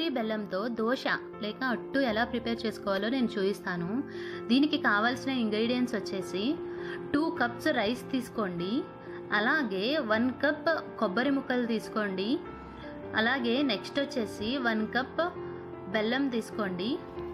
బెల్లంతో దోశ లేక అట్టు ఎలా ప్రిపేర్ చేసుకోవాలో నేను చూపిస్తాను దీనికి కావాల్సిన ఇంగ్రీడియంట్స్ వచ్చేసి టూ కప్స్ రైస్ తీసుకోండి అలాగే వన్ కప్ కొబ్బరి ముక్కలు తీసుకోండి అలాగే నెక్స్ట్ వచ్చేసి వన్ కప్ బెల్లం తీసుకోండి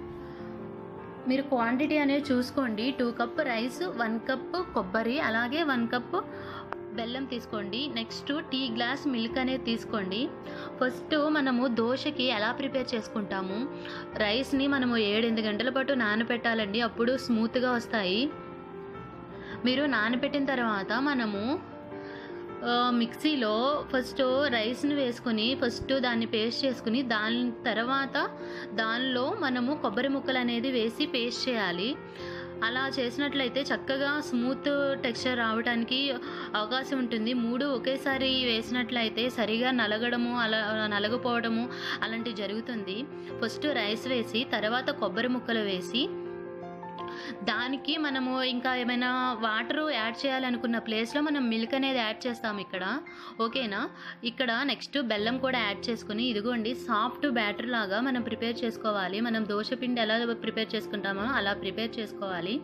మీరు క్వాంటిటీ అనేది చూసుకోండి two cup rice one cup కొబ్బరి అలాగే వన్ కప్ బెల్లం తీసుకోండి నెక్స్ట్ టీ గ్లాస్ మిల్క్ అనేది తీసుకోండి ఫస్ట్ మనము దోశకి ఎలా ప్రిపేర్ చేసుకుంటాము రైస్ని మనము ఏడెనిమిది గంటల పాటు నానబెట్టాలండి అప్పుడు స్మూత్గా వస్తాయి మీరు నానబెట్టిన తర్వాత మనము ఆ, మిక్సీలో ఫస్ట్ రైస్ని వేసుకుని ఫస్ట్ దాన్ని పేస్ట్ చేసుకుని దాని తర్వాత దానిలో మనము కొబ్బరి ముక్కలు అనేది వేసి పేస్ట్ చేయాలి అలా చేసినట్లయితే చక్కగా స్మూత్ టెక్స్చర్ రావడానికి అవకాశం ఉంటుంది మూడు ఒకేసారి వేసినట్లయితే సరిగా నలగడము అలా నలగపోవడము అలాంటివి జరుగుతుంది ఫస్ట్ రైస్ వేసి తర్వాత కొబ్బరి ముక్కలు వేసి దానికి మనము ఇంకా ఏమైనా వాటర్ యాడ్ చేయాలనుకున్న ప్లేస్లో మనం మిల్క్ అనేది యాడ్ చేస్తాం ఇక్కడ ఓకేనా ఇక్కడ నెక్స్ట్ బెల్లం కూడా యాడ్ చేసుకుని ఇదిగోండి సాఫ్ట్ బ్యాటర్ లాగా మనం ప్రిపేర్ చేసుకోవాలి మనం దోశ పిండి ఎలా ప్రిపేర్ చేసుకుంటామో అలా ప్రిపేర్ చేసుకోవాలి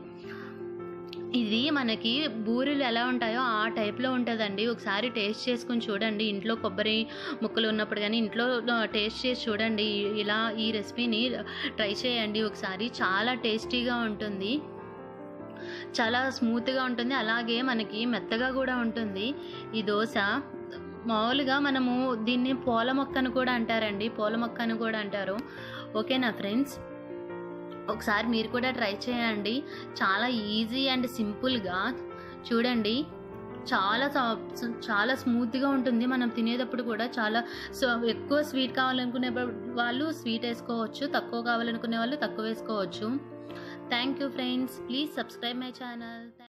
ఇది మనకి బూరెలు ఎలా ఉంటాయో ఆ టైప్లో ఉంటుందండి ఒకసారి టేస్ట్ చేసుకుని చూడండి ఇంట్లో కొబ్బరి ముక్కలు ఉన్నప్పుడు కానీ ఇంట్లో టేస్ట్ చేసి చూడండి ఇలా ఈ రెసిపీని ట్రై చేయండి ఒకసారి చాలా టేస్టీగా ఉంటుంది చాలా స్మూత్గా ఉంటుంది అలాగే మనకి మెత్తగా కూడా ఉంటుంది ఈ దోశ మామూలుగా మనము దీన్ని పూల మొక్కను కూడా అంటారండి పూల మొక్క అని కూడా అంటారు ఓకేనా ఫ్రెండ్స్ ఒకసారి మీరు కూడా ట్రై చేయండి చాలా ఈజీ అండ్ సింపుల్గా చూడండి చాలా సా- చాలా స్మూత్గా ఉంటుంది మనం తినేటప్పుడు కూడా చాలా సో ఎక్కువ స్వీట్ కావాలనుకునే వాళ్ళు స్వీట్ వేసుకోవచ్చు తక్కువ కావాలనుకునే వాళ్ళు తక్కువ వేసుకోవచ్చు thank you friends please subscribe my channel